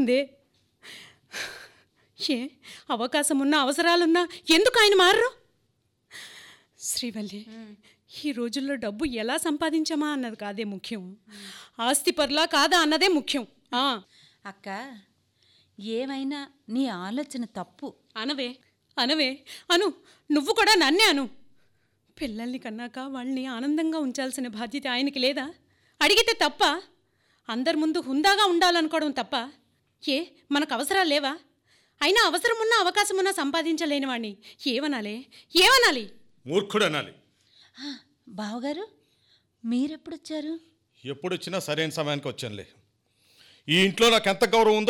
వస్తుంది ఏ అవకాశం ఉన్నా అవసరాలున్నా ఎందుకు ఆయన మారరు శ్రీవల్లి ఈ రోజుల్లో డబ్బు ఎలా సంపాదించామా అన్నది కాదే ముఖ్యం ఆస్తి పరులా కాదా అన్నదే ముఖ్యం ఆ, అక్క ఏమైనా నీ ఆలోచన తప్పు అనవే అనవే అను నువ్వు కూడా నన్నే అను పిల్లల్ని కన్నాక వాళ్ళని ఆనందంగా ఉంచాల్సిన బాధ్యత ఆయనకి లేదా అడిగితే తప్ప అందరి ముందు హుందాగా ఉండాలనుకోవడం తప్ప ఏ మనకు అవసరాలు లేవా అయినా అవసరం ఉన్నా అవకాశం ఉన్నా సంపాదించలేని వాణ్ణి ఏమనాలి ఏమనాలి మూర్ఖుడు అనాలి ఆ, బావగారు మీరెప్పుడొచ్చారు ఎప్పుడు వచ్చినా సరైన సమయానికి వచ్చానులే ఈ ఇంట్లో నాకు ఎంత గౌరవం ఉందో